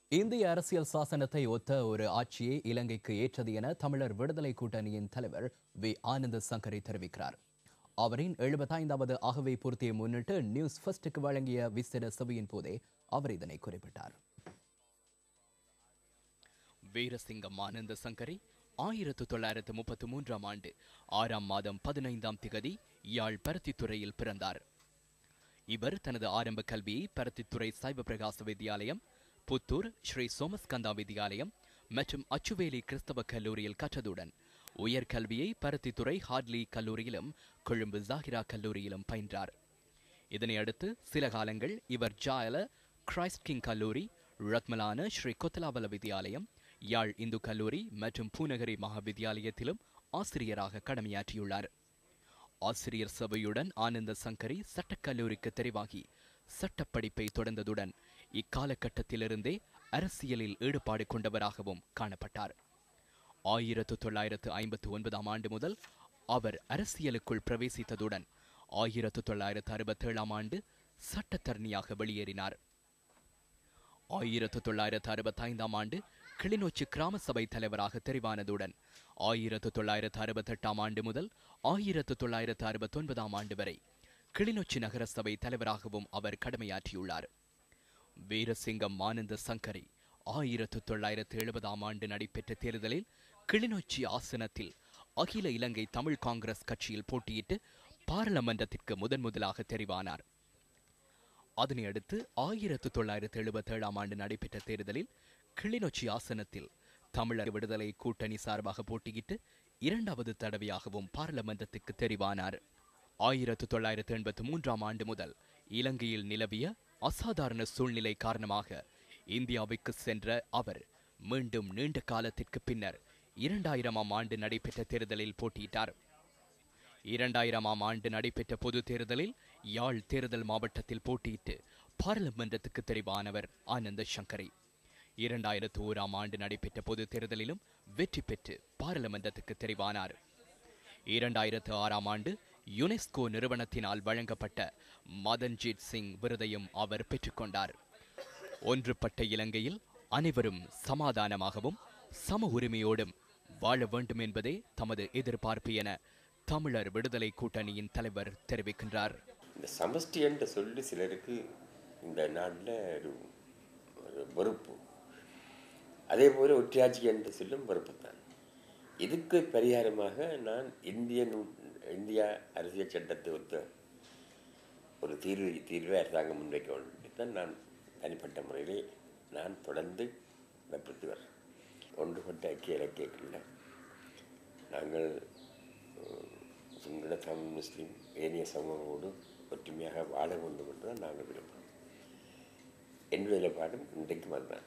இந்திய அரசியல் சாசனத்தை ஒத்த ஒரு ஆட்சியே இலங்கைக்கு ஏற்றது என தமிழர் விடுதலை கூட்டணியின் தலைவர் வி ஆனந்த சங்கரி தெரிவிக்கிறார் அவரின் எழுபத்தைந்தாவது அகவை பூர்த்தியை முன்னிட்டு நியூஸ் ஃபர்ஸ்டுக்கு வழங்கிய விசேட சபையின் போதே அவர் இதனை குறிப்பிட்டார் வீரசிங்கம் ஆனந்த சங்கரி ஆயிரத்து தொள்ளாயிரத்து முப்பத்து மூன்றாம் ஆண்டு ஆறாம் மாதம் பதினைந்தாம் திகதி யாழ் பருத்தித்துறையில் பிறந்தார் இவர் தனது ஆரம்ப கல்வியை பருத்தித்துறை சைவ பிரகாச வித்யாலயம் புத்தூர் ஸ்ரீ சோமஸ்கந்தா வித்யாலயம் மற்றும் அச்சுவேலி கிறிஸ்தவ கல்லூரியில் கற்றதுடன் உயர்கல்வியை பருத்தித்துறை ஹார்ட்லி கல்லூரியிலும் கொழும்பு ஜாகிரா கல்லூரியிலும் பயின்றார் இதனை அடுத்து சில காலங்கள் இவர் ஜாயல கிரைஸ்ட் கிங் கல்லூரி ரத்மலான ஸ்ரீ கொத்தலாபல வித்யாலயம் யாழ் இந்து கல்லூரி மற்றும் பூநகரி மகாவித்யாலயத்திலும் ஆசிரியராக கடமையாற்றியுள்ளார் ஆசிரியர் சபையுடன் ஆனந்த சங்கரி சட்டக்கல்லூரிக்கு தெரிவாகி சட்டப்படிப்பை தொடர்ந்ததுடன் இக்காலகட்டத்திலிருந்தே அரசியலில் ஈடுபாடு கொண்டவராகவும் காணப்பட்டார் ஆயிரத்து தொள்ளாயிரத்து ஐம்பத்து ஒன்பதாம் ஆண்டு முதல் அவர் அரசியலுக்குள் பிரவேசித்ததுடன் ஆயிரத்து தொள்ளாயிரத்து அறுபத்தேழாம் ஆண்டு சட்டத்தரணியாக வெளியேறினார் ஆயிரத்து தொள்ளாயிரத்து அறுபத்தைந்தாம் ஆண்டு கிளிநொச்சி கிராம சபை தலைவராக தெரிவானதுடன் ஆயிரத்து தொள்ளாயிரத்து அறுபத்தெட்டாம் ஆண்டு முதல் ஆயிரத்து தொள்ளாயிரத்து அறுபத்தொன்பதாம் ஆண்டு வரை கிளிநொச்சி நகர சபை தலைவராகவும் அவர் கடமையாற்றியுள்ளார் வீரசிங்கம் ஆனந்த சங்கரி ஆயிரத்து தொள்ளாயிரத்து எழுபதாம் ஆண்டு நடைபெற்ற தேர்தலில் கிளிநொச்சி ஆசனத்தில் அகில இலங்கை தமிழ் காங்கிரஸ் கட்சியில் போட்டியிட்டு பாராளுமன்றத்திற்கு முதன் முதலாக தெரிவானார் அதனை அடுத்து ஆயிரத்து தொள்ளாயிரத்து எழுபத்தேழாம் ஆண்டு நடைபெற்ற தேர்தலில் கிளிநொச்சி ஆசனத்தில் தமிழர் விடுதலை கூட்டணி சார்பாக போட்டியிட்டு இரண்டாவது தடவையாகவும் பாராளுமன்றத்துக்கு தெரிவானார் ஆயிரத்து தொள்ளாயிரத்து எண்பத்து மூன்றாம் ஆண்டு முதல் இலங்கையில் நிலவிய அசாதாரண சூழ்நிலை காரணமாக இந்தியாவுக்கு சென்ற அவர் மீண்டும் நீண்ட காலத்திற்கு பின்னர் இரண்டாயிரமாம் ஆண்டு நடைபெற்ற தேர்தலில் போட்டியிட்டார் இரண்டாயிரமாம் ஆண்டு நடைபெற்ற பொது தேர்தலில் யாழ் தேர்தல் மாவட்டத்தில் போட்டியிட்டு பாராளுமன்றத்துக்கு தெரிவானவர் ஆனந்த சங்கரி இரண்டாயிரத்து ஓராம் ஆண்டு நடைபெற்ற பொது தேர்தலிலும் வெற்றி பெற்று பாராளுமன்றத்துக்கு தெரிவானார் இரண்டாயிரத்து ஆறாம் ஆண்டு யுனெஸ்கோ நிறுவனத்தினால் வழங்கப்பட்ட மதன்ஜீத் சிங் விருதையும் அவர் பெற்றுக்கொண்டார் ஒன்றுபட்ட இலங்கையில் அனைவரும் சமாதானமாகவும் சம உரிமையோடும் வாழ வேண்டும் என்பதே தமது எதிர்பார்ப்பு என தமிழர் விடுதலை கூட்டணியின் தலைவர் தெரிவிக்கின்றார் இந்த சமஷ்டி என்று சொல்லி சிலருக்கு இந்த நாட்டில் ஒரு ஒரு வெறுப்பு அதே போல ஒற்றையாட்சி என்று சொல்லும் வெறுப்பு தான் இதுக்கு பரிகாரமாக நான் இந்திய நூ- இந்தியா அரசியல் சட்டத்தை ஒத்த ஒரு தீர்வு தீர்வை அரசாங்கம் முன்வைக்க வேண்டும் தான் நான் தனிப்பட்ட முறையிலே நான் தொடர்ந்து வற்புறுத்தி வரேன் ஒன்றுபட்ட ஐக்கிய இலக்கியங்களில் நாங்கள் அஹ், சிங்கள தமிழ் முஸ்லீம் ஏனைய சமூகங்களோடு ஒற்றுமையாக வாழ வேண்டும் என்று தான் நாங்கள் விரும்புகிறோம் என் நிலைப்பாடும் இன்றைக்கும் அதுதான்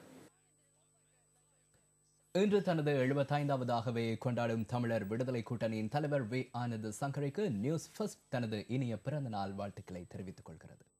இன்று தனது எழுபத்தைந்தாவதாகவே கொண்டாடும் தமிழர் விடுதலை கூட்டணியின் தலைவர் வி ஆனந்த் சங்கரிக்கு நியூஸ் ஃபர்ஸ்ட் தனது இனிய பிறந்த நாள் வாழ்த்துக்களை தெரிவித்துக் கொள்கிறது